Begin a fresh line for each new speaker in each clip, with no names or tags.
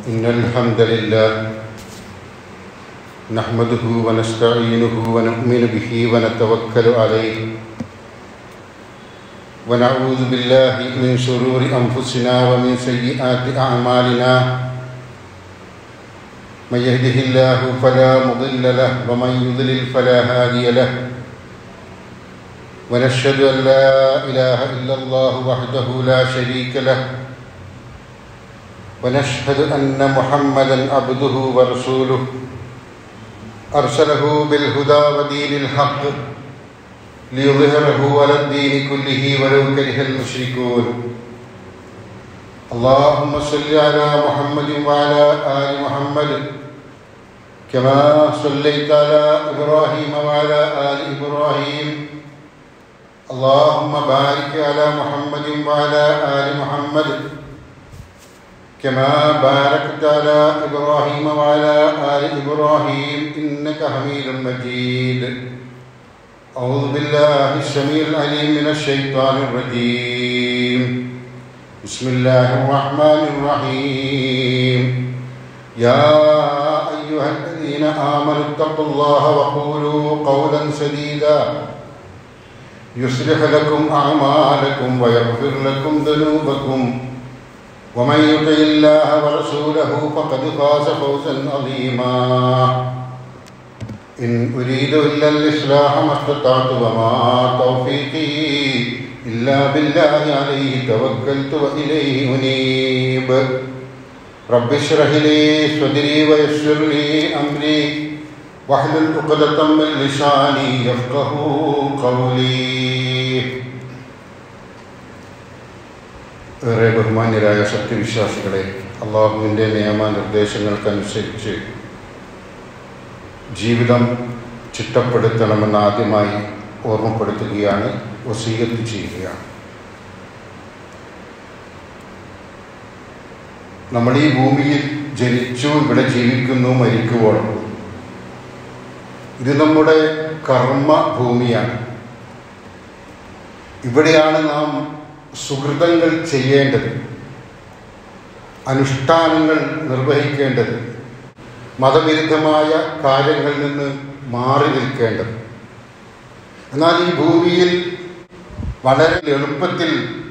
إن الحمد لله نحمده ونستعينه ونؤمن به ونتوكل عليه ونعوذ بالله من شرور أنفسنا ومن سيئات أعمالنا من يهده الله فلا مضل له ومن يضلل فلا هادي له ونشهد أن لا إله إلا الله وحده لا شريك له ونشهد أن محمدا عبده ورسوله أرسله بالهدى ودين الحق ليظهره على الدين كله ولو كره المشركون اللهم صل على محمد وعلى آل محمد كما صليت على إبراهيم وعلى آل إبراهيم اللهم بارك على محمد وعلى آل محمد كما باركت على إبراهيم وعلى آل إبراهيم إنك حميد مجيد أعوذ بالله السميع العليم من الشيطان الرجيم بسم الله الرحمن الرحيم يا أيها الذين آمنوا اتقوا الله وقولوا قولا سديدا يصلح لكم أعمالكم ويغفر لكم ذنوبكم ومن يطع الله ورسوله فقد فاز فوزا عظيما إن أريد إلا الإصلاح ما استطعت وما توفيقي إلا بالله عليه توكلت وإليه أنيب رب اشرح لي صدري ويسر لي أمري واحلل عقدة من لساني يفقه قولي ഏറെ ബഹുമാന്യരായ സത്യവിശ്വാസികളെ അള്ളാഹുവിൻ്റെ നിയമനിർദ്ദേശങ്ങൾക്കനുസരിച്ച് ജീവിതം ചിട്ടപ്പെടുത്തണമെന്ന് ആദ്യമായി ഓർമ്മപ്പെടുത്തുകയാണ് വസീയത്ത് ചെയ്യുകയാണ് നമ്മൾ ഈ ഭൂമിയിൽ ജനിച്ചു ഇവിടെ ജീവിക്കുന്നു മരിക്കുവോളം ഇത് നമ്മുടെ കർമ്മ ഭൂമിയാണ് ഇവിടെയാണ് നാം സുഹൃതങ്ങൾ ചെയ്യേണ്ടത് അനുഷ്ഠാനങ്ങൾ നിർവഹിക്കേണ്ടത് മതവിരുദ്ധമായ കാര്യങ്ങളിൽ നിന്ന് മാറി നിൽക്കേണ്ടത് എന്നാൽ ഈ ഭൂമിയിൽ വളരെ എളുപ്പത്തിൽ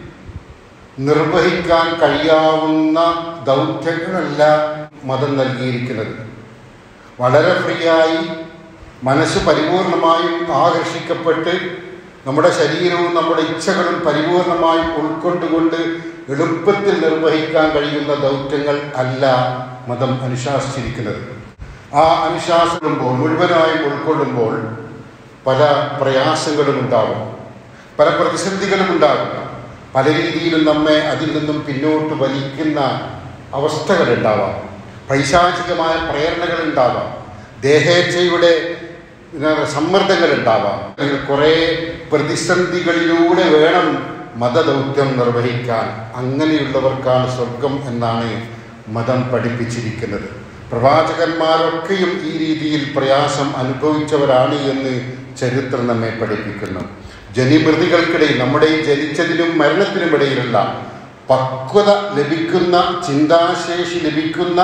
നിർവഹിക്കാൻ കഴിയാവുന്ന ദൗത്യങ്ങളല്ല മതം നൽകിയിരിക്കുന്നത് വളരെ ഫ്രീയായി മനസ്സ് പരിപൂർണമായും ആകർഷിക്കപ്പെട്ട് നമ്മുടെ ശരീരവും നമ്മുടെ ഇച്ഛകളും പരിപൂർണമായും ഉൾക്കൊണ്ടുകൊണ്ട് എളുപ്പത്തിൽ നിർവഹിക്കാൻ കഴിയുന്ന ദൗത്യങ്ങൾ അല്ല മതം അനുശാസിച്ചിരിക്കുന്നത് ആ അനുശാസിക്കുമ്പോൾ മുഴുവനായും ഉൾക്കൊള്ളുമ്പോൾ പല പ്രയാസങ്ങളും ഉണ്ടാകും പല പ്രതിസന്ധികളും ഉണ്ടാകും പല രീതിയിലും നമ്മെ അതിൽ നിന്നും പിന്നോട്ട് വലിക്കുന്ന അവസ്ഥകളുണ്ടാവാം പൈശാചികമായ പ്രേരണകൾ ഉണ്ടാവാം ദേഹേച്ഛയുടെ സമ്മർദ്ദങ്ങൾ ഉണ്ടാവാം കുറേ പ്രതിസന്ധികളിലൂടെ വേണം മതദൗത്യം നിർവഹിക്കാൻ അങ്ങനെയുള്ളവർക്കാണ് സ്വർഗം എന്നാണ് മതം പഠിപ്പിച്ചിരിക്കുന്നത് പ്രവാചകന്മാരൊക്കെയും ഈ രീതിയിൽ പ്രയാസം അനുഭവിച്ചവരാണ് എന്ന് ചരിത്രം നമ്മെ പഠിപ്പിക്കുന്നു ജനിമൃതികൾക്കിടയിൽ നമ്മുടെ ഈ ജനിച്ചതിനും മരണത്തിനും ഇടയിലുള്ള പക്വത ലഭിക്കുന്ന ചിന്താശേഷി ലഭിക്കുന്ന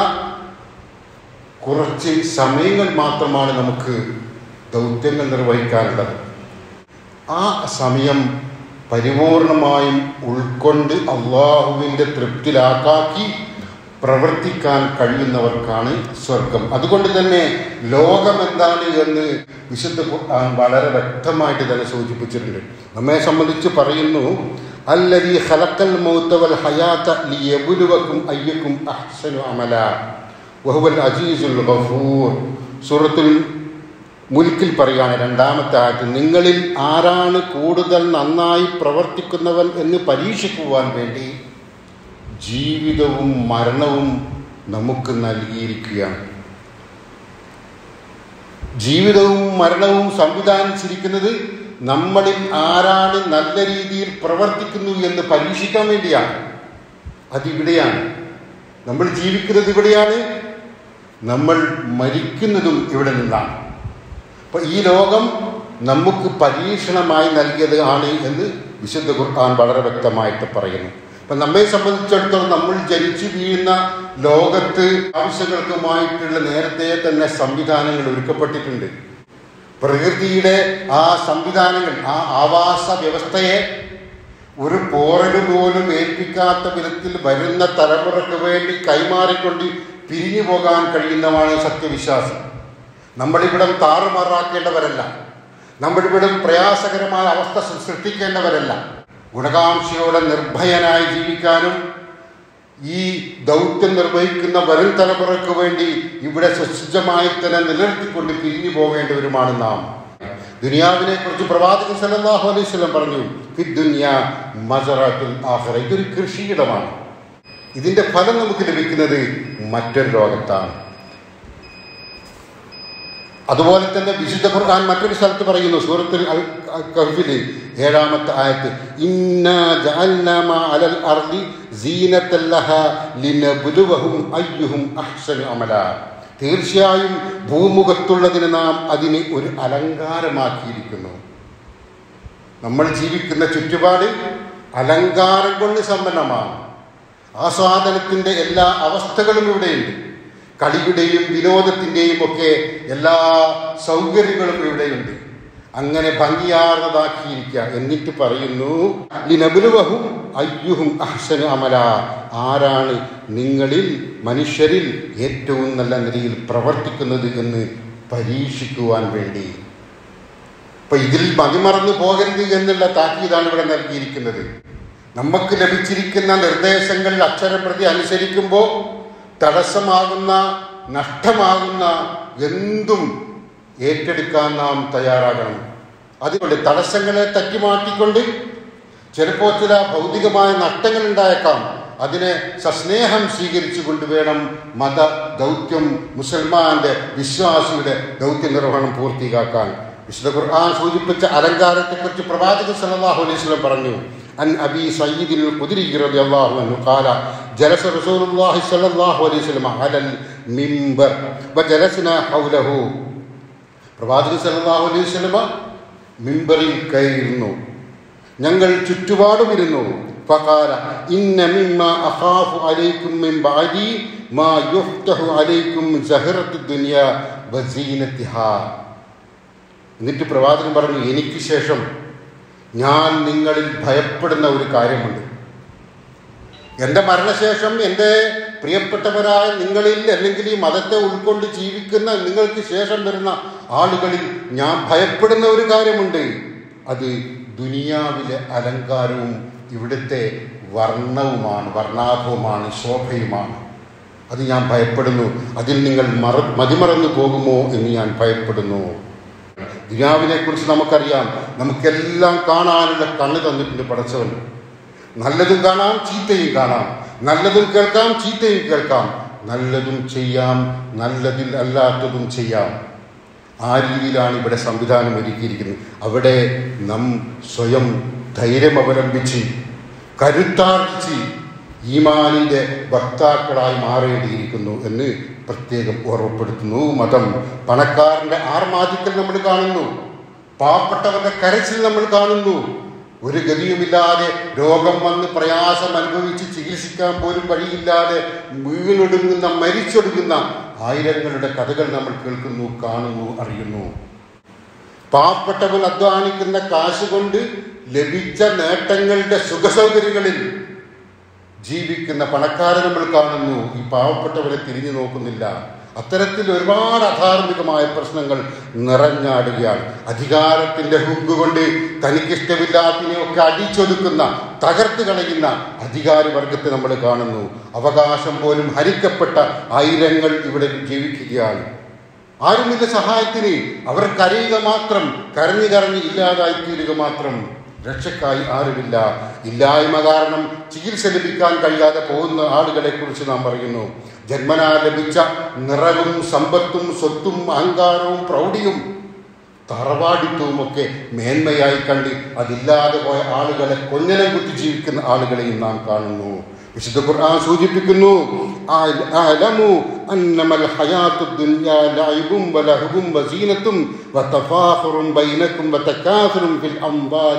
കുറച്ച് സമയങ്ങൾ മാത്രമാണ് നമുക്ക് ദൗത്യങ്ങൾ നിർവഹിക്കാനുള്ളത് ആ സമയം പരിപൂർണമായും ഉൾക്കൊണ്ട് അള്ളാഹുവിൻ്റെ തൃപ്തിലാക്കാക്കി പ്രവർത്തിക്കാൻ കഴിയുന്നവർക്കാണ് സ്വർഗം അതുകൊണ്ട് തന്നെ ലോകം എന്താണ് എന്ന് വിശുദ്ധ ഖുർആൻ വളരെ വ്യക്തമായിട്ട് തന്നെ സൂചിപ്പിച്ചിട്ടുണ്ട് നമ്മെ സംബന്ധിച്ച് പറയുന്നു അല്ലതി ഖലക്കൽ മൗത്തവൽ ഹയാത്ത ലിയബുലുവക്കും അയ്യക്കും അഹ്സനു അമല വഹുവൽ അജീസുൽ ഗഫൂർ സൂറത്തുൽ മുൽക്കിൽ പറയുകയാണ് രണ്ടാമത്തെ ആയിട്ട് നിങ്ങളിൽ ആരാണ് കൂടുതൽ നന്നായി പ്രവർത്തിക്കുന്നവൻ എന്ന് പരീക്ഷിക്കുവാൻ വേണ്ടി ജീവിതവും മരണവും നമുക്ക് നൽകിയിരിക്കുകയാണ് ജീവിതവും മരണവും സംവിധാനിച്ചിരിക്കുന്നത് നമ്മളിൽ ആരാണ് നല്ല രീതിയിൽ പ്രവർത്തിക്കുന്നു എന്ന് പരീക്ഷിക്കാൻ വേണ്ടിയാണ് അതിവിടെയാണ് നമ്മൾ ജീവിക്കുന്നത് ഇവിടെയാണ് നമ്മൾ മരിക്കുന്നതും ഇവിടെ നിന്നാണ് അപ്പൊ ഈ ലോകം നമുക്ക് പരീക്ഷണമായി നൽകിയത് ആണ് എന്ന് വിശുദ്ധ ഖുർആൻ വളരെ വ്യക്തമായിട്ട് പറയുന്നു അപ്പൊ നമ്മെ സംബന്ധിച്ചിടത്തോളം നമ്മൾ ജനിച്ചു വീഴുന്ന ലോകത്ത് ആവശ്യങ്ങൾക്കുമായിട്ടുള്ള നേരത്തെ തന്നെ സംവിധാനങ്ങൾ ഒരുക്കപ്പെട്ടിട്ടുണ്ട് പ്രകൃതിയുടെ ആ സംവിധാനങ്ങൾ ആ ആവാസ വ്യവസ്ഥയെ ഒരു പോറല് പോലും ഏൽപ്പിക്കാത്ത വിധത്തിൽ വരുന്ന തലമുറയ്ക്ക് വേണ്ടി കൈമാറിക്കൊണ്ട് പിരിഞ്ഞു പോകാൻ കഴിയുന്നതാണ് സത്യവിശ്വാസം നമ്മളിവിടം താറുമാറാക്കേണ്ടവരല്ല നമ്മളിവിടം പ്രയാസകരമായ അവസ്ഥ സൃഷ്ടിക്കേണ്ടവരല്ല ഗുണകാംക്ഷയോടെ നിർഭയനായി ജീവിക്കാനും ഈ ദൗത്യം നിർവഹിക്കുന്ന വരും തലമുറയ്ക്ക് വേണ്ടി ഇവിടെ സുസജ്ജമായി തന്നെ നിലനിർത്തിക്കൊണ്ട് പിരിഞ്ഞു പോകേണ്ടവരുമാണ് നാം ദുനിയാവിനെ കുറിച്ച് പ്രവാചകൻ സല്ലല്ലാഹു അലൈഹി വസല്ലം പറഞ്ഞു ഫി ദുനിയ മസറത്തുൽ ആഖിറ ഇതൊരു കൃഷിയിടമാണ് ഇതിന്റെ ഫലം നമുക്ക് ലഭിക്കുന്നത് മറ്റൊരു ലോകത്താണ് അതുപോലെ തന്നെ വിശുദ്ധ ഖുർആൻ മറ്റൊരു സ്ഥലത്ത് പറയുന്നു സൂറത്തുൽ അൽ കഹ്ഫിൽ ഏഴാമത്തെ ആയത്ത് ഇന്നാ ജഅൽനാ മാ അലൽ അർദി സീനത്തൻ ലഹാ ലിനബ്ലുവഹും അയ്യുഹും അഹ്സനു അമല തീർച്ചയായും ഭൂമുഖത്തുള്ളതിന് നാം അതിനെ ഒരു അലങ്കാരമാക്കിയിരിക്കുന്നു നമ്മൾ ജീവിക്കുന്ന ചുറ്റുപാട് അലങ്കാരം കൊണ്ട് സമ്പന്നമാണ് ആസ്വാദനത്തിൻ്റെ എല്ലാ അവസ്ഥകളും ഇവിടെയുണ്ട് കളിയുടെയും വിനോദത്തിൻ്റെയും ഒക്കെ എല്ലാ സൗകര്യങ്ങളും ഇവിടെയുണ്ട് അങ്ങനെ ഭംഗിയാർന്നതാക്കിയിരിക്കുക എന്നിട്ട് പറയുന്നു ലിനബുലുവഹും അയ്യുഹും അഹ്സനു അമല ആരാണ് നിങ്ങളിൽ മനുഷ്യരിൽ ഏറ്റവും നല്ല നിലയിൽ പ്രവർത്തിക്കുന്നത് എന്ന് പരീക്ഷിക്കുവാൻ വേണ്ടി അപ്പൊ ഇതിൽ മതിമറന്നു പോകരുത് എന്നുള്ള താക്കീതാണ് ഇവിടെ നൽകിയിരിക്കുന്നത് നമുക്ക് ലഭിച്ചിരിക്കുന്ന നിർദ്ദേശങ്ങൾ അക്ഷരപ്രതി അനുസരിക്കുമ്പോൾ തടസ്സമാകുന്ന നഷ്ടമാകുന്ന എന്തും ഏറ്റെടുക്കാൻ നാം തയ്യാറാകണം അതുകൊണ്ട് തടസ്സങ്ങളെ തട്ടിമാറ്റിക്കൊണ്ട് ചിലപ്പോൾ ചില ഭൗതികമായ നഷ്ടങ്ങൾ ഉണ്ടായേക്കാം അതിനെ സസ്നേഹം സ്വീകരിച്ചു കൊണ്ടുവേണം മത ദൗത്യം മുസൽമാന്റെ വിശ്വാസിയുടെ ദൗത്യ നിർവഹണം പൂർത്തിയാക്കാൻ വിശുദ്ധ ഖുർആൻ സൂചിപ്പിച്ച അലങ്കാരത്തെക്കുറിച്ച് പ്രവാചകൻ സല്ലല്ലാഹു അലൈഹി വസല്ലം പറഞ്ഞു അൻ അബി സയ്യിദിൽ ഖുദ്രി റളിയല്ലാഹു അൻഹു ഖാല ജലസ റസൂലുള്ളാഹി സ്വല്ലല്ലാഹു അലൈഹി വസല്ലം അലൽ മിമ്പർ വജലസ്നാ ഹൗലഹു പ്രവാചകൻ സല്ലല്ലാഹു അലൈഹി വസല്ലം മിമ്പറിൽ കയറിയിരുന്നു ഞങ്ങൾ ചുറ്റുപാടും ഇരുന്നു ഫഖാല ഇന്ന മിമ്മ അഖാഫു അലൈക്കും മിൻ ബഅദി മാ യുഫ്തഹു അലൈക്കും സഹറത്തു ദുനിയ വസീനത്തിഹാ എന്നിട്ട് പ്രവാചകൻ പറഞ്ഞു എനിക്ക് ശേഷം ഞാൻ നിങ്ങളിൽ ഭയപ്പെടുന്ന ഒരു കാര്യമുണ്ട് എൻ്റെ മരണശേഷം എൻ്റെ പ്രിയപ്പെട്ടവരായ നിങ്ങളിൽ അല്ലെങ്കിൽ ഈ മതത്തെ ഉൾക്കൊണ്ട് ജീവിക്കുന്ന നിങ്ങൾക്ക് ശേഷം വരുന്ന ആളുകളിൽ ഞാൻ ഭയപ്പെടുന്ന ഒരു കാര്യമുണ്ട് അത് ദുനിയാവിലെ അലങ്കാരവും ഇവിടുത്തെ വർണ്ണവുമാണ് വർണ്ണാഭവുമാണ് ശോഭയുമാണ് അത് ഞാൻ ഭയപ്പെടുന്നു അതിൽ നിങ്ങൾ മറ മതിമറന്നു പോകുമോ എന്ന് ഞാൻ ഭയപ്പെടുന്നു ദുനിയാവിനെ കുറിച്ച് നമുക്കറിയാം നമുക്കെല്ലാം കാണാനുള്ള കണ്ണ് തന്നിട്ടുണ്ട് പടച്ചവൻ നല്ലതും കാണാം ചീത്തയും കാണാം നല്ലതും കേൾക്കാം ചീത്തയും കേൾക്കാം നല്ലതും ചെയ്യാം നല്ലതിൽ അല്ലാത്തതും ചെയ്യാം ആ രീതിയിലാണ് ഇവിടെ സംവിധാനം ഒരുക്കിയിരിക്കുന്നത് അവിടെ നാം സ്വയം ധൈര്യം അവലംബിച്ച് കരുത്താർജിച്ച് ഈമാനിന്റെ വക്താക്കളായി മാറേണ്ടിയിരിക്കുന്നു എന്ന് പ്രത്യേകം ഓർമ്മപ്പെടുത്തുന്നു മതം പണക്കാരന്റെ ആർമാദിക്കൽ നമ്മൾ കാണുന്നു പാവപ്പെട്ടവന്റെ കരച്ചിൽ നമ്മൾ കാണുന്നു ഒരു ഗതിയുമില്ലാതെ രോഗം വന്ന് പ്രയാസം അനുഭവിച്ച് ചികിത്സിക്കാൻ പോലും വഴിയില്ലാതെ വീണൊടുങ്ങുന്ന മരിച്ചൊടുങ്ങുന്ന ആയിരങ്ങളുടെ കഥകൾ നമ്മൾ കേൾക്കുന്നു കാണുന്നു അറിയുന്നു പാവപ്പെട്ടവൻ അധ്വാനിക്കുന്ന കാശ് കൊണ്ട് ലഭിച്ച നേട്ടങ്ങളുടെ സുഖസൗകര്യങ്ങളിൽ ജീവിക്കുന്ന പണക്കാരെ നമ്മൾ കാണുന്നു ഈ പാവപ്പെട്ടവരെ തിരിഞ്ഞു നോക്കുന്നില്ല അത്തരത്തിൽ ഒരുപാട് അധാർമികമായ പ്രശ്നങ്ങൾ നിറഞ്ഞാടുകയാണ് അധികാരത്തിന്റെ ഹുങ്ക് കൊണ്ട് തനിക്കിഷ്ടമില്ലാത്തതിനെയൊക്കെ അടിച്ചൊതുക്കുന്ന തകർത്ത് കളയുന്ന അധികാരി വർഗത്തെ നമ്മൾ കാണുന്നു അവകാശം പോലും ഹരിക്കപ്പെട്ട ആയിരങ്ങൾ ഇവിടെ ജീവിക്കുകയാണ് ആരുമില്ല സഹായത്തിന് അവർ കരയുക മാത്രം കരഞ്ഞു കരഞ്ഞ് ഇല്ലാതായി തീരുക മാത്രം രക്ഷക്കായി ആരുമില്ല ഇല്ലായ്മ കാരണം ചികിത്സ ലഭിക്കാൻ കഴിയാതെ പോകുന്ന ആളുകളെ കുറിച്ച് നാം പറയുന്നു ജന്മനാ ലഭിച്ച നിറവും സമ്പത്തും സ്വത്തും അഹങ്കാരവും പ്രൗഢിയും തറവാടിത്വവും ഒക്കെ മേന്മയായി കണ്ട് അതില്ലാതെ പോയ ആളുകളെ കൊഞ്ഞനം കുത്തി ജീവിക്കുന്ന ആളുകളെയും നാം കാണുന്നു വിശുദ്ധ ഖുർആൻ സൂചിപ്പിക്കുന്നു അലമു അന്നമൽ ഹയാത്തു ദുനിയാ ലൈബും വലഹബും വസീനത്തും വതഫാഖുറും ബൈനക്കും വതകാസുറും ഫിൽ അംവാലി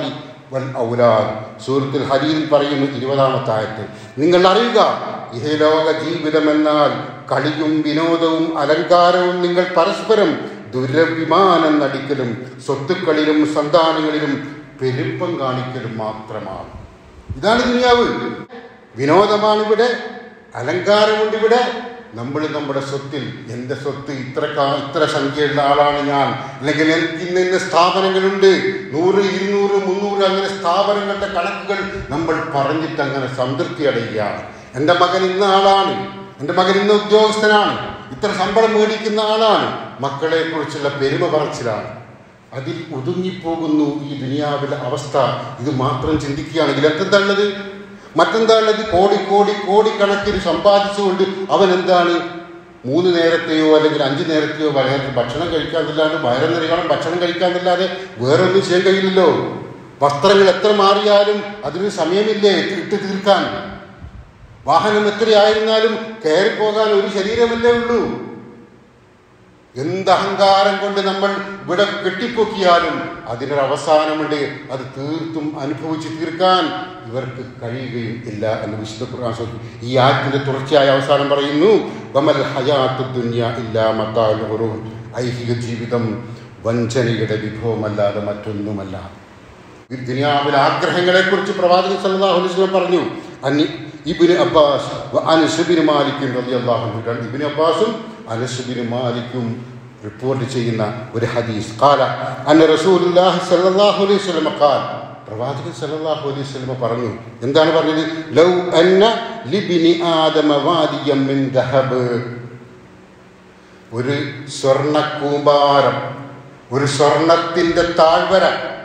വൽ ഔലാദ് സൂറത്തുൽ ഹരീൽ പറയുന്നു ഇരുപതാമത്തെ ആയത്ത് നിങ്ങൾ അറിയുക ഇഹലോക ജീവിതമെന്നാൽ കളിയും വിനോദവും അലങ്കാരവും നിങ്ങൾ പരസ്പരം ദുരഭിമാനം നടിക്കലും സ്വത്തുക്കളിലും സന്താനങ്ങളിലും പെരുപ്പം കാണിക്കലും മാത്രമാണ് ഇതാണ് ദുനിയാവ് വിനോദമാണിവിടെ അലങ്കാരമുണ്ട് ഇവിടെ നമ്മൾ നമ്മുടെ സ്വത്തിൽ എൻ്റെ സ്വത്ത് ഇത്ര കാ- ഇത്ര സംഖ്യയുള്ള ആളാണ് ഞാൻ അല്ലെങ്കിൽ എനിക്ക് ഇന്ന ഇന്ന സ്ഥാപനങ്ങളുണ്ട് നൂറ് ഇരുന്നൂറ് മുന്നൂറ് അങ്ങനെ സ്ഥാപനങ്ങളുടെ കണക്കുകൾ നമ്മൾ പറഞ്ഞിട്ട് അങ്ങനെ സംതൃപ്തി അടയുകയാണ് എൻ്റെ മകൻ ഇന്ന ആളാണ് എൻ്റെ മകൻ ഇന്ന ഉദ്യോഗസ്ഥനാണ് ഇത്ര ശമ്പളം മേടിക്കുന്ന ആളാണ് മക്കളെ കുറിച്ചുള്ള പെരുമ പറച്ചിലാണ് അതിൽ ഒതുങ്ങിപ്പോകുന്നു ഈ ദുനിയാവിലെ അവസ്ഥ ഇത് മാത്രം ചിന്തിക്കുകയാണെങ്കിൽ എന്തെന്താ ഉള്ളത് മറ്റെന്താ ഉള്ളത് കോടി കോടി കോടിക്കണക്കിന് സമ്പാദിച്ചുകൊണ്ട് അവൻ എന്താണ് മൂന്ന് നേരത്തെയോ അല്ലെങ്കിൽ അഞ്ച് നേരത്തെയോ വയറ് ഭക്ഷണം കഴിക്കാന്നില്ലാതെ വയറ് നിറയോളം ഭക്ഷണം കഴിക്കാന്നില്ലാതെ വേറെ ഒന്നും ചെയ്യാൻ കഴിയില്ലല്ലോ വസ്ത്രങ്ങൾ എത്ര മാറിയാലും അതിന് സമയമില്ലേ ഇട്ട് തീർക്കാൻ വാഹനം എത്രയായിരുന്നാലും കയറിപ്പോകാൻ ഒരു ശരീരമല്ലേ ഉള്ളൂ എന്ത് അഹങ്കാരം കൊണ്ട് നമ്മൾ ഇവിടെ കെട്ടിപ്പൊക്കിയാലും അതിനൊരു അവസാനമുണ്ട് അത് തീർത്തും അനുഭവിച്ച് തീർക്കാൻ ഇവർക്ക് കഴിയുകയും ഇല്ല എന്ന് വിശുദ്ധ ഖുർആൻ സൂചി- ഈ ആയത്തിന്റെ തുടർച്ചയായ അവസാനം പറയുന്നു വമൽ ഹയാത്തു ദുനിയ ഇല്ലാ മത്താഉൽ ഖുറൂർ ഐഹിക ജീവിതം വഞ്ചനയുടെ വിഭവമല്ലാതെ മറ്റൊന്നുമല്ല ഈ ദുനിയാവിലെ ആഗ്രഹങ്ങളെ കുറിച്ച് പ്രവാചകൻ സല്ലല്ലാഹു അലൈഹി വസല്ലം പറഞ്ഞു അന്നി ഇബ്നു അബ്ബാസ് വ അനസ് ബിൻ മാലിക് റളിയല്ലാഹു അൻഹു രണ്ട് ഇബ്നു അബ്ബാസും അനസ് ബിൻ മാലിക്കും റിപ്പോർട്ട് ചെയ്യുന്ന ഒരു ഹദീസ് ഖാല അന്ന റസൂലുള്ളാഹി സല്ലല്ലാഹു അലൈഹി വസല്ലം ഖാൽ പ്രവാചകൻ സല്ലല്ലാഹു അലൈഹി വസല്ലം പറഞ്ഞു എന്താണ് പറഞ്ഞത് ലൗ അന്ന ലിബ്നി ആദമ വാദിയം മിൻ ദഹബ് ഒരു സ്വർണ്ണ കൂമ്പാരം ഒരു സ്വർണത്തിന്റെ താഴ്വര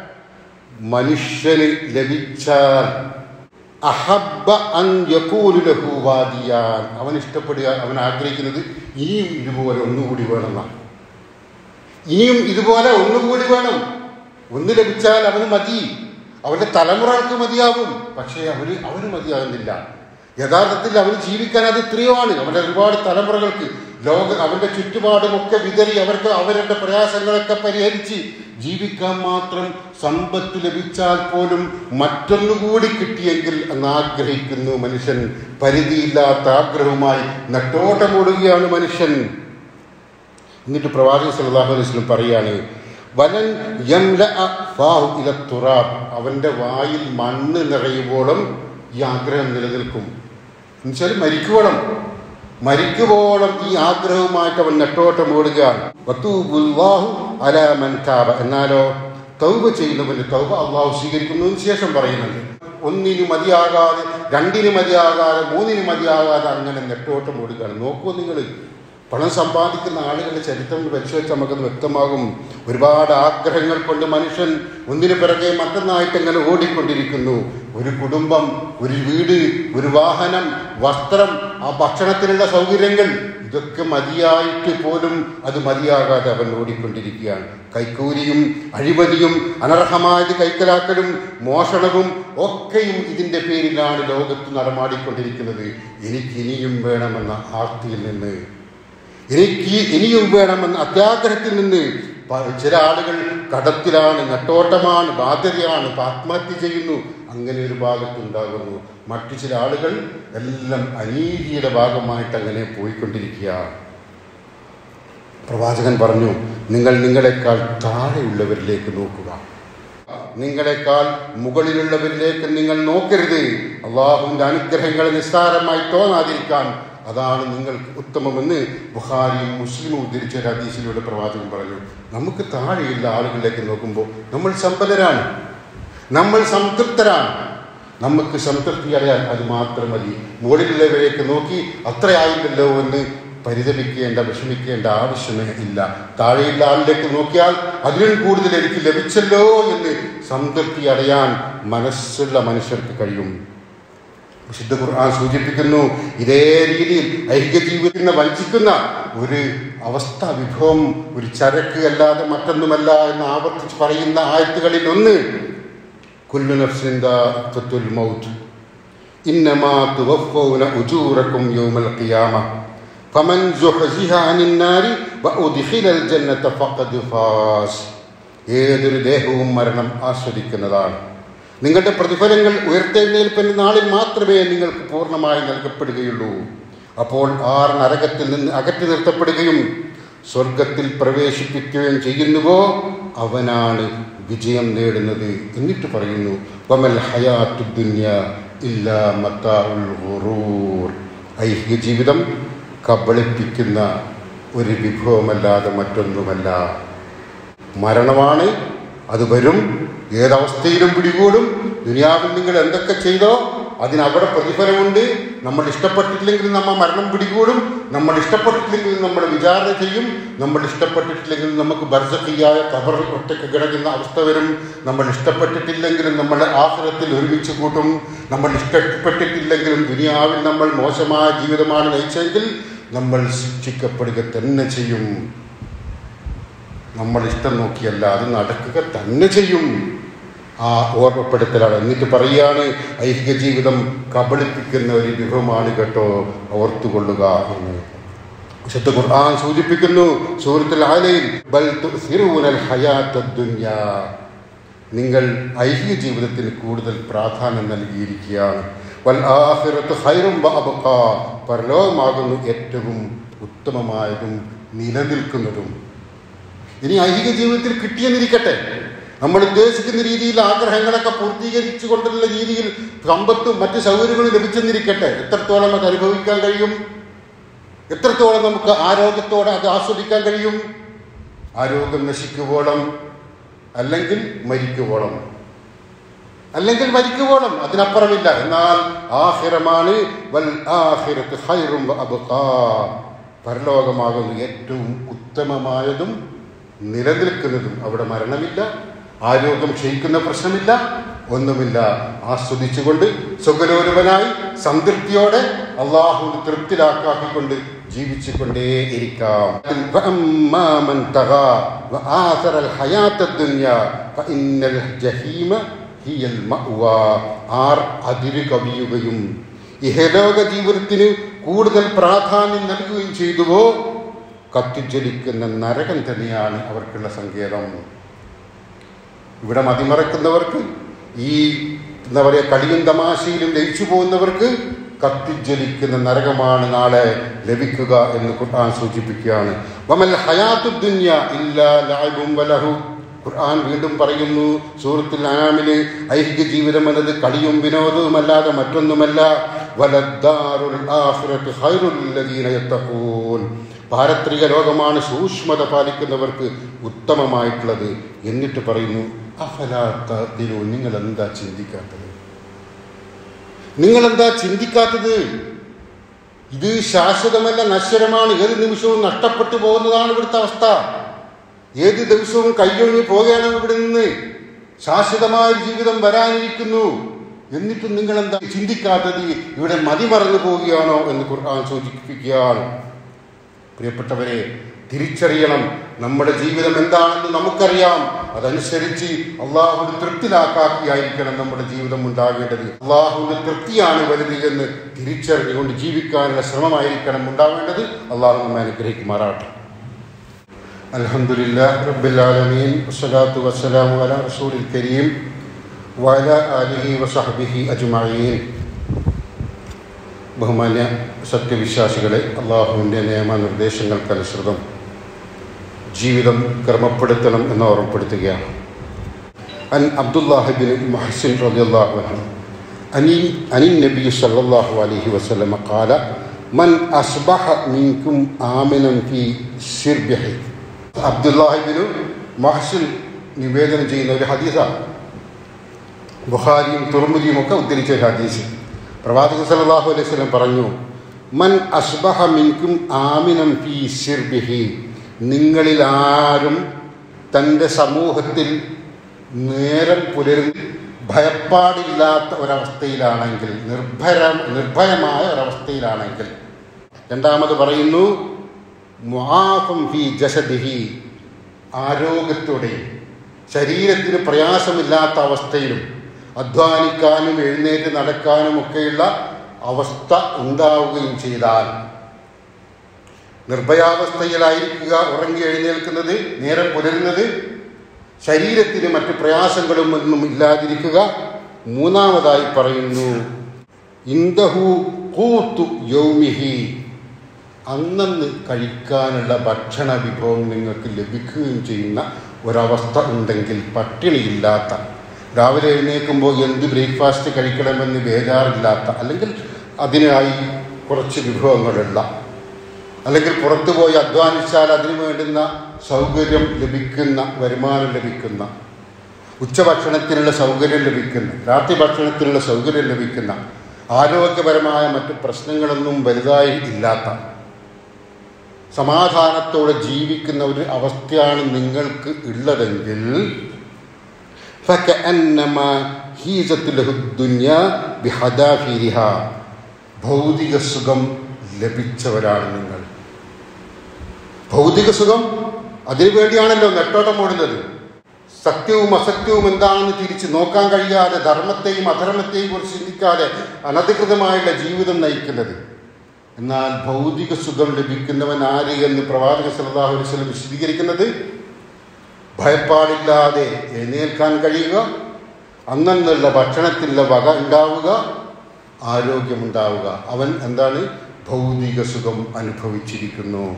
മനുഷ്യന് ലഭിച്ചാൽ അഹബ്ബ അൻ യകൂലു ലഹു വാദിയാൻ അവൻ ഇഷ്ടപ്പെടുക അവൻ ആഗ്രഹിക്കുന്നത് ഇനിയും ഇതുപോലെ ഒന്നുകൂടി വേണമെന്നാണ് ഇനിയും ഇതുപോലെ ഒന്നുകൂടി വേണം ഒന്ന് ലഭിച്ചാൽ അവന് മതി അവന്റെ തലമുറകൾക്ക് മതിയാകും പക്ഷേ അവന് അവന് മതിയാകുന്നില്ല യഥാർത്ഥത്തിൽ അവന് ജീവിക്കാൻ അത് ഇത്രയുമാണ് അവന്റെ ഒരുപാട് തലമുറകൾക്ക് ലോക അവന്റെ ചുറ്റുപാടുമൊക്കെ വിതറി അവർക്ക് അവരുടെ പ്രയാസങ്ങളൊക്കെ പരിഹരിച്ച് ജീവിക്കാൻ മാത്രം സമ്പത്ത് ലഭിച്ചാൽ പോലും മറ്റൊന്നുകൂടി കിട്ടിയെങ്കിൽ എന്ന് ആഗ്രഹിക്കുന്നു മനുഷ്യൻ പരിധിയില്ലാത്ത ആഗ്രഹവുമായി നെട്ടോട്ടമോടുകയാണ് മനുഷ്യൻ എന്നിട്ട് പ്രവാചകൻ സല്ലല്ലാഹു അലൈഹി വസല്ലം പറയാണ് വലൻ യംലഅ ഫാഹു ഇല തുറാബ് അവന്റെ വായിൽ മണ്ണ് നിറയുവോളം ഈ ആഗ്രഹം നിലനിൽക്കും എന്നുവെച്ചാൽ മരിക്കുവോളം മരിക്കുവോളം ഈ ആഗ്രഹവുമായിട്ട് അവൻ നെട്ടോട്ടം ഓടുകയാണ് വത്തൂബുല്ലാഹു അലാ മൻ താബ എന്നാലോ തൗബ ചെയ്യുന്നവന് തൗബ അള്ളാഹു സ്വീകരിക്കുന്നതിന് ശേഷം പറയുന്നുണ്ട് ഒന്നിന് മതിയാകാതെ രണ്ടിന് മതിയാകാതെ മൂന്നിന് മതിയാകാതെ അങ്ങനെ നെട്ടോട്ടം ഓടുകയാണ് നോക്കൂ നിങ്ങൾ പണം സമ്പാദിക്കുന്ന ആളുകളുടെ ചരിത്രം പരിശോധിച്ച് നമുക്കത് വ്യക്തമാകും ഒരുപാട് ആഗ്രഹങ്ങൾ കൊണ്ട് മനുഷ്യൻ ഒന്നിനു പിറകെ മറ്റൊന്നായിട്ട് അങ്ങനെ ഓടിക്കൊണ്ടിരിക്കുന്നു ഒരു കുടുംബം ഒരു വീട് ഒരു വാഹനം വസ്ത്രം ആ ഭക്ഷണത്തിനുള്ള സൗകര്യങ്ങൾ ഇതൊക്കെ മതിയായിട്ട് പോലും അത് മതിയാകാതെ അവൻ ഓടിക്കൊണ്ടിരിക്കുകയാണ് കൈക്കൂലിയും അഴിമതിയും അനർഹമായത് കൈക്കലാക്കലും മോഷണവും ഒക്കെയും ഇതിൻ്റെ പേരിലാണ് ലോകത്ത് നടമാടിക്കൊണ്ടിരിക്കുന്നത് എനിക്ക് ഇനിയും വേണമെന്ന ആർത്തിയിൽ നിന്ന് എനിക്ക് ഇനിയും വേണമെന്ന അത്യാഗ്രഹത്തിൽ നിന്ന് പ- ചില ആളുകൾ കടത്തിലാണ് നെട്ടോട്ടമാണ് ബാധ്യതയാണ് ആത്മഹത്യ ചെയ്യുന്നു അങ്ങനെ ഒരു ഭാഗത്തുണ്ടാകുന്നു മറ്റു ചില ആളുകൾ എല്ലാം അനീതിയുടെ ഭാഗമായിട്ട് അങ്ങനെ പോയിക്കൊണ്ടിരിക്കുകയാണ് പ്രവാചകൻ പറഞ്ഞു നിങ്ങൾ നിങ്ങളെക്കാൾ താഴെയുള്ളവരിലേക്ക് നോക്കുക നിങ്ങളെക്കാൾ മുകളിലുള്ളവരിലേക്ക് നിങ്ങൾ നോക്കരുത് അള്ളാഹുവിന്റെ അനുഗ്രഹങ്ങൾ നിസ്സാരമായി തോന്നാതിരിക്കാൻ അതാണ് നിങ്ങൾക്ക് ഉത്തമമെന്ന് ബുഹാരിയും മുസ്ലിമും ഉദ്ധരിച്ച ഒരു ഹദീസിലൂടെ പ്രവാചകൻ പറഞ്ഞു നമുക്ക് താഴെയുള്ള ആളുകളിലേക്ക് നോക്കുമ്പോൾ നമ്മൾ സമ്പന്നരാണ് നമ്മൾ സംതൃപ്തരാണ് നമുക്ക് സംതൃപ്തി അടയാൻ അത് മാത്രം മതി മുകളിലുള്ളവരേക്ക് നോക്കി അത്രയായില്ലല്ലോ എന്ന് പരിതപിക്കേണ്ട വിഷമിക്കേണ്ട ആവശ്യമേ ഇല്ല താഴെയുള്ള ആളിലേക്ക് നോക്കിയാൽ അതിലും കൂടുതൽ എനിക്ക് ലഭിച്ചല്ലോ എന്ന് സംതൃപ്തി അടയാൻ മനസ്സുള്ള മനുഷ്യർക്ക് കഴിയും വിശുദ്ധ ഖുർആൻ സൂചിപ്പിക്കുന്നു ഇതേ രീതിയിൽ ഐക്യ ജീവിതത്തിനെ വഞ്ചിക്കുന്ന ഒരു അവസ്ഥ വിഭവം ഒരു ചരക്ക് അല്ലാതെ മറ്റൊന്നുമല്ല എന്ന് ആവർത്തിച്ച് പറയുന്ന ആയത്തുകളിൽ ഒന്ന് കുല്ലു നഫ്സിൻ ദാഇഖത്തുൽ മൗത്ത് ഇന്നമാ തുവഫൗന ഉജൂറക്കും യൗമൽ ഖിയാമ ഫമൻ സുഹ്സിഹ അനിൻ നാരി വഉദ്ഖിലൽ ജന്നത ഫഖദ് ഫാസ് ഏതൊരു ദേഹവും മരണം ആസ്വദിക്കുന്നതാണ് നിങ്ങളുടെ പ്രതിഫലങ്ങൾ ഉയർത്തെഴുന്നേൽപ്പിന് നാളിൽ മാത്രമേ നിങ്ങൾക്ക് പൂർണ്ണമായി നൽകപ്പെടുകയുള്ളൂ അപ്പോൾ ആർ നരകത്തിൽ നിന്ന് അകറ്റി നിർത്തപ്പെടുകയും സ്വർഗത്തിൽ പ്രവേശിപ്പിക്കുകയും ചെയ്യുന്നുവോ അവനാണ് വിജയം നേടുന്നത് എന്നിട്ട് പറയുന്നു വമൽ ഹയാത്തു ദുന്യ ഇല്ല മത്താഉൽ ഗുറൂർ ഐഹിക ജീവിതം കബളിപ്പിക്കുന്ന ഒരു വിഭവമല്ലാതെ മറ്റൊന്നുമല്ല മരണമാണ് അത് വരും ഏതവസ്ഥയിലും പിടികൂടും ദുനിയാവിൽ നിങ്ങൾ എന്തൊക്കെ ചെയ്തോ അതിന് അവിടെ പ്രതിഫലമുണ്ട് നമ്മൾ ഇഷ്ടപ്പെട്ടിട്ടില്ലെങ്കിൽ നമ്മൾ മരണം പിടികൂടും നമ്മൾ ഇഷ്ടപ്പെട്ടിട്ടില്ലെങ്കിൽ നമ്മൾ വിചാരണ ചെയ്യും നമ്മൾ ഇഷ്ടപ്പെട്ടിട്ടില്ലെങ്കിൽ നമുക്ക് ബർസക്കിയായ കബർ ഒറ്റയ്ക്ക് കിടക്കുന്ന അവസ്ഥ വരും നമ്മൾ ഇഷ്ടപ്പെട്ടിട്ടില്ലെങ്കിലും നമ്മൾ ആഹ്ലത്തിൽ ഒരുമിച്ച് കൂട്ടും നമ്മൾ ഇഷ്ടപ്പെട്ടിട്ടില്ലെങ്കിലും ദുനിയാവിൽ നമ്മൾ മോശമായ ജീവിതമാണ് നയിച്ചെങ്കിൽ നമ്മൾ ശിക്ഷിക്കപ്പെടുക തന്നെ ചെയ്യും നമ്മൾ ഇഷ്ടം നോക്കിയല്ല അത് നടക്കുക തന്നെ ചെയ്യും ആ ഓർമ്മപ്പെടുത്തലാണ് എന്നിട്ട് പറയാണ് ഐഹിക ജീവിതം കബളിപ്പിക്കുന്ന ഒരു വിഭവമാണ് കേട്ടോ ഓർത്തുകൊള്ളുക എന്ന് വിശുദ്ധ ഖുർആൻ സൂചിപ്പിക്കുന്നു സൂറത്തുൽ ആലയിൽ ബൽ തുസിറൂനൽ ഹയാത്തദ് ദുനിയ നിങ്ങൾ ഐഹിക ജീവിതത്തിന് കൂടുതൽ പ്രാധാന്യം നൽകിയിരിക്കുകയാണ് വൽ ആഖിറത്ത് ഖൈറും വഅബ്ഖാ പരലോകമാകുന്നു ഏറ്റവും ഉത്തമമായതും നിലനിൽക്കുന്നതും ഇനി ഐഹിക ജീവിതത്തിൽ കിട്ടിയെന്നിരിക്കട്ടെ നമ്മൾ ഉദ്ദേശിക്കുന്ന രീതിയിൽ ആഗ്രഹങ്ങളൊക്കെ പൂർത്തീകരിച്ചു കൊണ്ടുള്ള രീതിയിൽ സമ്പത്തും മറ്റ് സൗകര്യങ്ങളും ലഭിച്ചെന്നിരിക്കട്ടെ എത്രത്തോളം അത് അനുഭവിക്കാൻ കഴിയും എത്രത്തോളം നമുക്ക് ആരോഗ്യത്തോടെ അത് ആസ്വദിക്കാൻ കഴിയും ആരോഗ്യം നശിക്കുവോളം അല്ലെങ്കിൽ മരിക്കുവോളം അല്ലെങ്കിൽ മരിക്കുവോളം അതിനപ്പുറമില്ല എന്നാൽ ആഹിറമാണ് വൽ ആഹിറത്ത് ഖൈറും വഅബ്ഖാ പരലോകമാകുന്നു ഏറ്റവും ഉത്തമമായതും നിലനിൽക്കുന്നതും അവിടെ മരണമില്ല ആരോഗ്യം ക്ഷയിക്കുന്ന പ്രശ്നമില്ല ഒന്നുമില്ല ആസ്വദിച്ചുകൊണ്ട് സുഖലോലുപനായി സംതൃപ്തിയോടെ അള്ളാഹു തൃപ്തിലാക്കാക്കിക്കൊണ്ട് ജീവിച്ചുകൊണ്ടേ ഇരിക്കാം فأما من طغى وآثر الحياة الدنيا فإن الجحيم هي المأوى ആർ അതിര് കവിയുകയും ഇഹലോക ജീവിതത്തിന് കൂടുതൽ പ്രാധാന്യം നൽകുകയും ചെയ്തുവോ കത്തിജ്വലിക്കുന്ന നരകം തന്നെയാണ് അവർക്കുള്ള സങ്കേതം ഇവിടെ മതിമറക്കുന്നവർക്ക് ഈ എന്താ പറയുക കളിയും തമാശയിലും ലയിച്ചു പോകുന്നവർക്ക് കത്തിജ്വലിക്കുന്ന നരകമാണ് നാളെ ലഭിക്കുക എന്ന് ഖുർആൻ സൂചിപ്പിക്കുകയാണ് വമൽ ഹയാത്തു ദുന്യ ഇല്ലാ ലഅബും വലഹു ഖുർആൻ വീണ്ടും പറയുന്നു സൂറത്തുൽ അനാമില് ഐഹിക ജീവിതം എന്നത് കളിയും വിനോദവുമല്ലാതെ മറ്റൊന്നുമല്ല വലദ്ദാറുൽ ആഖിറത്ത് ഖൈറുൽ ലദീന യത്തഖൂൻ പാരത്രിക ലോകമാണ് സൂക്ഷ്മത പാലിക്കുന്നവർക്ക് ഉത്തമമായിട്ടുള്ളത് എന്നിട്ട് പറയുന്നു അഫലാത്തിലോ നിങ്ങൾ എന്താ ചിന്തിക്കാത്തത് നിങ്ങൾ എന്താ ചിന്തിക്കാത്തത് ഇത് ശാശ്വതമല്ല നശ്വരമാണ് ഏത് നിമിഷവും നഷ്ടപ്പെട്ടു പോകുന്നതാണ് ഇവിടുത്തെ അവസ്ഥ ഏത് ദിവസവും കയ്യൊഴിഞ്ഞു പോകുകയാണ് ഇവിടെ നിന്ന് ശാശ്വതമായ ഒരു ജീവിതം വരാനിരിക്കുന്നു എന്നിട്ടും നിങ്ങൾ എന്താ ചിന്തിക്കാത്തത് ഇവിടെ മതിമറന്നു പോവുകയാണോ എന്ന് ഖുർആൻ സൂചിപ്പിക്കുകയാണ് പ്രിയപ്പെട്ടവരെ തിരിച്ചറിയണം നമ്മുടെ ജീവിതം എന്താണെന്ന് നമുക്കറിയാം അതനുസരിച്ച് അള്ളാഹുവിന്റെ തൃപ്തിലാക്കാക്കിയായിരിക്കണം നമ്മുടെ ജീവിതം ഉണ്ടാകേണ്ടത് അള്ളാഹുവിന്റെ തൃപ്തിയാണ് വലുത് എന്ന് തിരിച്ചറിഞ്ഞുകൊണ്ട് ജീവിക്കാനുള്ള ശ്രമമായിരിക്കണം ഉണ്ടാവേണ്ടത് അള്ളാഹു നമ്മെ അനുഗ്രഹിക്കുമാറാട്ടെ അലഹമുല്ലാ റബ്ബുലാലമീൻ വസ്സലാത്തു വസ്സലാമു അല റസൂലിൽ കരീം വല അലിഹി വസഹബിഹി അജ്മഈൻ ബഹുമാന്യ സത്യവിശ്വാസികളെ അള്ളാഹുവിൻ്റെ നിയമനിർദ്ദേശങ്ങൾക്കനുസൃതം ജീവിതം ക്രമപ്പെടുത്തണം എന്ന് ഓർമ്മപ്പെടുത്തുകയാണ് അൻ അബ്ദുല്ലാഹിബിൻ മുഹസിൻ റളിയല്ലാഹു അൻഹു അനി അനിൻ നബി സല്ലല്ലാഹു അലൈഹി വസല്ലമ ഖാല മൻ അസ്ബഹ മിൻകും ആമിനൻ ഫി സിർബിഹി അബ്ദുല്ലാഹിബിൻ മുഹസിൻ നിവേദനം ചെയ്യുന്ന ഒരു ഹദീസാണ് ബുഖാരിയും തുറമുദിയും ഒക്കെ ഉദ്ധരിച്ച ഒരു ഹദീസ് പ്രവാചക സല്ലല്ലാഹു അലൈഹി വസല്ലം പറഞ്ഞു മൻ അസ്ബഹ മിൻകും ആമിനം ഫീ സിർബിഹി നിങ്ങളിൽ ആരും തൻ്റെ സമൂഹത്തിൽ നേരം പുലരും ഭയപ്പാടില്ലാത്ത ഒരവസ്ഥയിലാണെങ്കിൽ നിർഭര നിർഭയമായ ഒരവസ്ഥയിലാണെങ്കിൽ രണ്ടാമത് പറയുന്നു മുആഫം ഫി ജസദിഹി ആരോഗ്യത്തോടെയും ശരീരത്തിന് പ്രയാസമില്ലാത്ത അവസ്ഥയിലും അധ്വാനിക്കാനും എഴുന്നേറ്റ് നടക്കാനും ഒക്കെയുള്ള അവസ്ഥ ഉണ്ടാവുകയും ചെയ്താൽ നിർഭയാവസ്ഥയിലായിരിക്കുക ഉറങ്ങി എഴുന്നേൽക്കുന്നത് നേരം പുലരുന്നത് ശരീരത്തിന് മറ്റ് പ്രയാസങ്ങളും ഒന്നും ഇല്ലാതിരിക്കുക മൂന്നാമതായി പറയുന്നു ഇന്ദഹു കൂത്തു യൗമിഹി അന്നന്ന് കഴിക്കാനുള്ള ഭക്ഷണ വിഭവം നിങ്ങൾക്ക് ലഭിക്കുകയും ചെയ്യുന്ന ഒരവസ്ഥ ഉണ്ടെങ്കിൽ പട്ടിണിയില്ലാത്ത രാവിലെ എഴുന്നേൽക്കുമ്പോൾ എന്ത് ബ്രേക്ക്ഫാസ്റ്റ് കഴിക്കണമെന്ന് ബേജാറില്ലാത്ത അല്ലെങ്കിൽ അതിനായി കുറച്ച് വിഭവങ്ങളുള്ള അല്ലെങ്കിൽ പുറത്തു പോയി അധ്വാനിച്ചാൽ അതിനു വേണ്ടുന്ന സൗകര്യം ലഭിക്കുന്ന വരുമാനം ലഭിക്കുന്ന ഉച്ചഭക്ഷണത്തിനുള്ള സൗകര്യം ലഭിക്കുന്ന രാത്രി ഭക്ഷണത്തിനുള്ള സൗകര്യം ലഭിക്കുന്ന ആരോഗ്യപരമായ മറ്റു പ്രശ്നങ്ങളൊന്നും വലുതായി ഇല്ലാത്ത സമാധാനത്തോടെ ജീവിക്കുന്ന ഒരു അവസ്ഥയാണ് നിങ്ങൾക്ക് ഉള്ളതെങ്കിൽ فكأنما هيزت له الدنيا بحذافيرها ഭൗതിക സുഖം ലഭിച്ചവരാണ് നിങ്ങൾ ഭൗതിക സുഖം അതിനു വേണ്ടിയാണല്ലോ നെട്ടോട്ടം ഓടുന്നത് സത്യവും അസത്യവും എന്താണെന്ന് തിരിച്ച് നോക്കാൻ കഴിയാതെ ധർമ്മത്തെയും അധർമ്മത്തെയും കുറിച്ച് ചിന്തിക്കാതെ അനധികൃതമായുള്ള ജീവിതം നയിക്കുന്നത് എന്നാൽ ഭൗതിക സുഖം ലഭിക്കുന്നവൻ ആര് എന്ന് പ്രവാചക സല്ലല്ലാഹു അലൈഹി വസല്ലം വിശദീകരിക്കുന്നത് ഭയപ്പാടില്ലാതെ എഴുന്നേൽക്കാൻ കഴിയുക അന്നുള്ള ഭക്ഷണത്തിലുള്ള വക ഉണ്ടാവുക ആരോഗ്യമുണ്ടാവുക അവൻ എന്താണ് ഭൗതിക സുഖം അനുഭവിച്ചിരിക്കുന്നു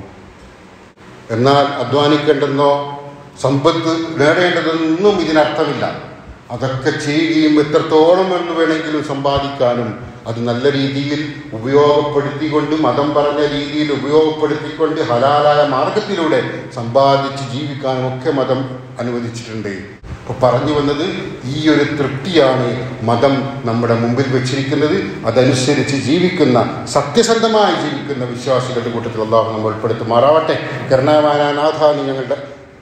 എന്നാൽ അധ്വാനിക്കേണ്ടെന്നോ സമ്പത്ത് നേടേണ്ടതൊന്നും ഇതിനർത്ഥമില്ല അതൊക്കെ ചെയ്യുകയും എത്രത്തോളം എന്ന് വേണമെങ്കിലും സമ്പാദിക്കാനും അത് നല്ല രീതിയിൽ ഉപയോഗപ്പെടുത്തിക്കൊണ്ട് മതം പറഞ്ഞ രീതിയിൽ ഉപയോഗപ്പെടുത്തിക്കൊണ്ട് ഹലാലായ മാർഗത്തിലൂടെ സമ്പാദിച്ച് ജീവിക്കാനും ഒക്കെ മതം അനുവദിച്ചിട്ടുണ്ട് അപ്പോൾ പറഞ്ഞു വന്നത് ഈ ഒരു തൃപ്തിയാണ് മതം നമ്മുടെ മുമ്പിൽ വെച്ചിരിക്കുന്നത് അതനുസരിച്ച് ജീവിക്കുന്ന സത്യസന്ധമായി ജീവിക്കുന്ന വിശ്വാസികളുടെ കൂട്ടത്തിൽ അള്ളാഹു നമ്മൾ ഉൾപ്പെടുത്തുമാറാവട്ടെ കരുണാവാനാനാഥ നീ ഞങ്ങളുടെ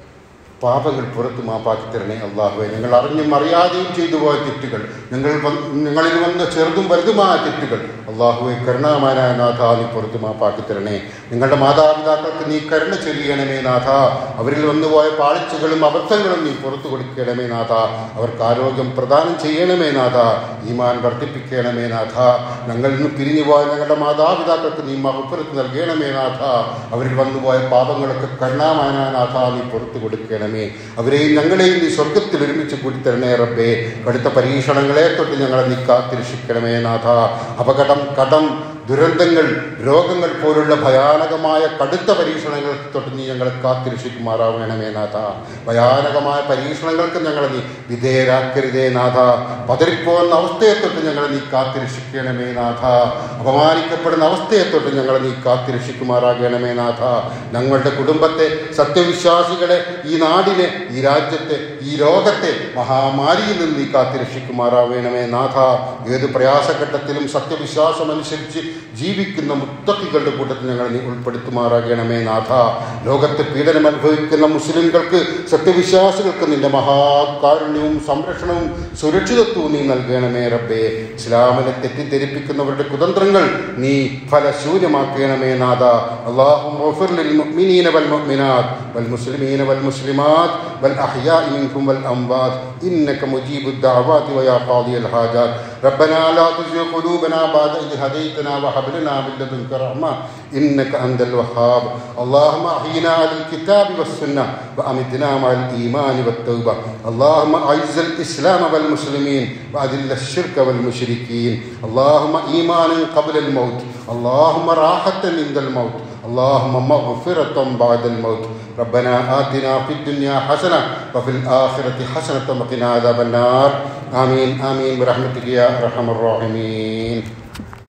പാപങ്ങൾ പുറത്ത് മാപ്പാക്കി തരണേ അള്ളാഹുവെ ഞങ്ങൾ അറിഞ്ഞും അറിയാതെയും ചെയ്തു പോയ തെറ്റുകൾ ഞങ്ങൾ വന്ന് ഞങ്ങളിൽ വന്ന ചെറുതും വലുതുമായ തെറ്റുകൾ അള്ളാഹുവെ കരുണാമാനായ നാഥ നീ പുറത്ത് മാപ്പാക്കി തരണേ നിങ്ങളുടെ മാതാപിതാക്കൾക്ക് നീ കരുണ ചൊരിയണമേ നാഥ അവരിൽ വന്നുപോയ പാളിച്ചകളും അബദ്ധങ്ങളും നീ പുറത്തു കൊടുക്കണമേ നാഥ അവർക്ക് ആരോഗ്യം പ്രദാനം ചെയ്യണമേ നാഥ ഈമാൻ വർദ്ധിപ്പിക്കണമേ നാഥ ഞങ്ങളിൽ നിന്ന് പിരിഞ്ഞുപോയ ഞങ്ങളുടെ മാതാപിതാക്കൾക്ക് നീ മഹപ്പുറത്ത് നൽകണമേ നാഥ അവരിൽ വന്നുപോയ പാപങ്ങളൊക്കെ കരുണാമാനായ നാഥ നീ പുറത്തു കൊടുക്കണമേ അവരെയും ഞങ്ങളെയും നീ സ്വർഗത്തിൽ ഒരുമിച്ച് കൂട്ടിത്തരണേ റബ്ബേ കടുത്ത പരീക്ഷണങ്ങളെ തൊട്ട് ഞങ്ങളെ നീ കാത്തിരക്ഷിക്കണമേ നാഥ അപകടം കടം ദുരന്തങ്ങൾ രോഗങ്ങൾ പോലുള്ള ഭയാനകമായ കടുത്ത പരീക്ഷണങ്ങൾ തൊട്ട് നീ ഞങ്ങളെ കാത്തിരക്ഷിക്കുമാറാവണമേ നാഥ ഭയാനകമായ പരീക്ഷണങ്ങൾക്ക് ഞങ്ങളെ നീ വിധേയരാക്കരുതേ നാഥ പതറിപ്പോകുന്ന അവസ്ഥയെ തൊട്ട് ഞങ്ങളെ നീ കാത്തിരക്ഷിക്കണമേ നാഥ അപമാനിക്കപ്പെടുന്ന അവസ്ഥയെ തൊട്ട് ഞങ്ങളെ നീ കാത്തിരക്ഷിക്കുമാറാകണമേ നാഥ ഞങ്ങളുടെ കുടുംബത്തെ സത്യവിശ്വാസികളെ ഈ നാടിനെ ഈ രാജ്യത്തെ ഈ ലോകത്തെ മഹാമാരിയിൽ നിന്ന് നീ കാത്തിരക്ഷിക്കുമാറാവണമേ നാഥ ഏത് പ്രയാസഘട്ടത്തിലും സത്യവിശ്വാസം അനുസരിച്ച് ജീവിക്കുന്ന മുത്തക്കികളുടെ കൂട്ടത്തിൽ ഞങ്ങളെ നീ ഉൾപ്പെടുത്തുമാറാകണമേ നാഥ ലോകത്ത് പീഡനം അനുഭവിക്കുന്ന മുസ്ലിംകൾക്ക് സത്യവിശ്വാസികൾക്ക് നിന്റെ മഹാകാരുണ്യവും സംരക്ഷണവും സുരക്ഷിതത്വവും നീ നൽകണമേ റബ്ബേ ഇസ്ലാമിനെ തെറ്റിദ്ധരിപ്പിക്കുന്നവരുടെ കുതന്ത്രങ്ങൾ നീ ഫലശൂന്യമാക്കണമേ നാഥ അള്ളാഹു للمؤمنين والمؤمنات والمسلمين والمسلمات والأحياء منكم والأموات إنك مجيب الدعوات ويا قاضي الحاجات ربنا لا تزغ قلوبنا بعد إذ هديتنا وهب لنا من لدنك رحمة إنك أنت الوهاب اللهم أحينا على الكتاب والسنة وأمتنا مع الإيمان والتوبة اللهم أعز الإسلام والمسلمين وأذل الشرك والمشركين اللهم إيمانا قبل الموت اللهم راحة عند الموت اللهم مغفرة بعد الموت ربنا آتنا في الدنيا حسنة وفي الآخرة حسنة وقنا عذاب النار آمين آمين برحمتك يا أرحم الراحمين